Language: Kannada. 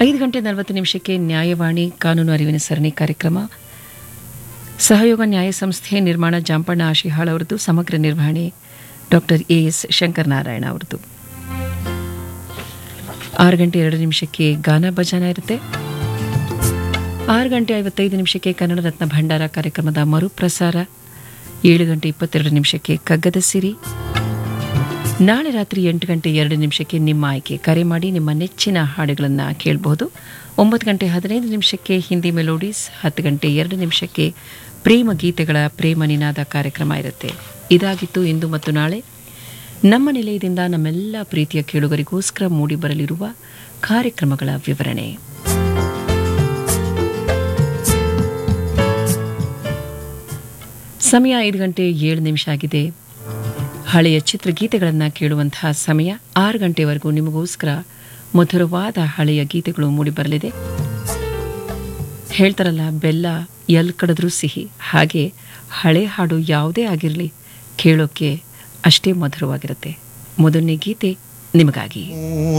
ಐದು ಗಂಟೆ ನಲವತ್ತು ನಿಮಿಷಕ್ಕೆ ನ್ಯಾಯವಾಣಿ ಕಾನೂನು ಅರಿವಿನ ಸರಣಿ ಕಾರ್ಯಕ್ರಮ ಸಹಯೋಗ ನ್ಯಾಯ ಸಂಸ್ಥೆ ನಿರ್ಮಾಣ ಜಾಂಪಣ್ಣ ಆಶಿಹಾಳ್ ಅವರದ್ದು ಸಮಗ್ರ ನಿರ್ವಹಣೆ ಡಾಕ್ಟರ್ ಎ ಎಸ್ ಶಂಕರನಾರಾಯಣ ಅವರದ್ದು ಆರು ಗಂಟೆ ಎರಡು ನಿಮಿಷಕ್ಕೆ ಗಾನ ಭಜನ ಇರುತ್ತೆ ಆರು ಗಂಟೆ ಐವತ್ತೈದು ನಿಮಿಷಕ್ಕೆ ಕನ್ನಡ ರತ್ನ ಭಂಡಾರ ಕಾರ್ಯಕ್ರಮದ ಮರುಪ್ರಸಾರ ಏಳು ಗಂಟೆ ಇಪ್ಪತ್ತೆರಡು ನಿಮಿಷಕ್ಕೆ ಕಗ್ಗದ ಸಿರಿ ನಾಳೆ ರಾತ್ರಿ ಎಂಟು ಗಂಟೆ ಎರಡು ನಿಮಿಷಕ್ಕೆ ನಿಮ್ಮ ಆಯ್ಕೆ ಕರೆ ಮಾಡಿ ನಿಮ್ಮ ನೆಚ್ಚಿನ ಹಾಡುಗಳನ್ನು ಕೇಳಬಹುದು ಒಂಬತ್ತು ಗಂಟೆ ಹದಿನೈದು ನಿಮಿಷಕ್ಕೆ ಹಿಂದಿ ಮೆಲೋಡೀಸ್ ಹತ್ತು ಗಂಟೆ ಎರಡು ನಿಮಿಷಕ್ಕೆ ಪ್ರೇಮ ಗೀತೆಗಳ ಪ್ರೇಮ ನಿನಾದ ಕಾರ್ಯಕ್ರಮ ಇರುತ್ತೆ ಇದಾಗಿತ್ತು ಇಂದು ಮತ್ತು ನಾಳೆ ನಮ್ಮ ನಿಲಯದಿಂದ ನಮ್ಮೆಲ್ಲ ಪ್ರೀತಿಯ ಕೇಳುಗರಿಗೋಸ್ಕರ ಮೂಡಿಬರಲಿರುವ ಕಾರ್ಯಕ್ರಮಗಳ ವಿವರಣೆ ಸಮಯ ಐದು ಗಂಟೆ ಏಳು ನಿಮಿಷ ಆಗಿದೆ ಹಳೆಯ ಚಿತ್ರಗೀತೆಗಳನ್ನು ಕೇಳುವಂತಹ ಸಮಯ ಆರು ಗಂಟೆವರೆಗೂ ನಿಮಗೋಸ್ಕರ ಮಧುರವಾದ ಹಳೆಯ ಗೀತೆಗಳು ಮೂಡಿಬರಲಿದೆ ಹೇಳ್ತಾರಲ್ಲ ಬೆಲ್ಲ ಎಲ್ ಕಡಿದ್ರೂ ಸಿಹಿ ಹಾಗೆ ಹಳೆ ಹಾಡು ಯಾವುದೇ ಆಗಿರಲಿ ಕೇಳೋಕ್ಕೆ ಅಷ್ಟೇ ಮಧುರವಾಗಿರುತ್ತೆ ಮೊದಲನೇ ಗೀತೆ ನಿಮಗಾಗಿ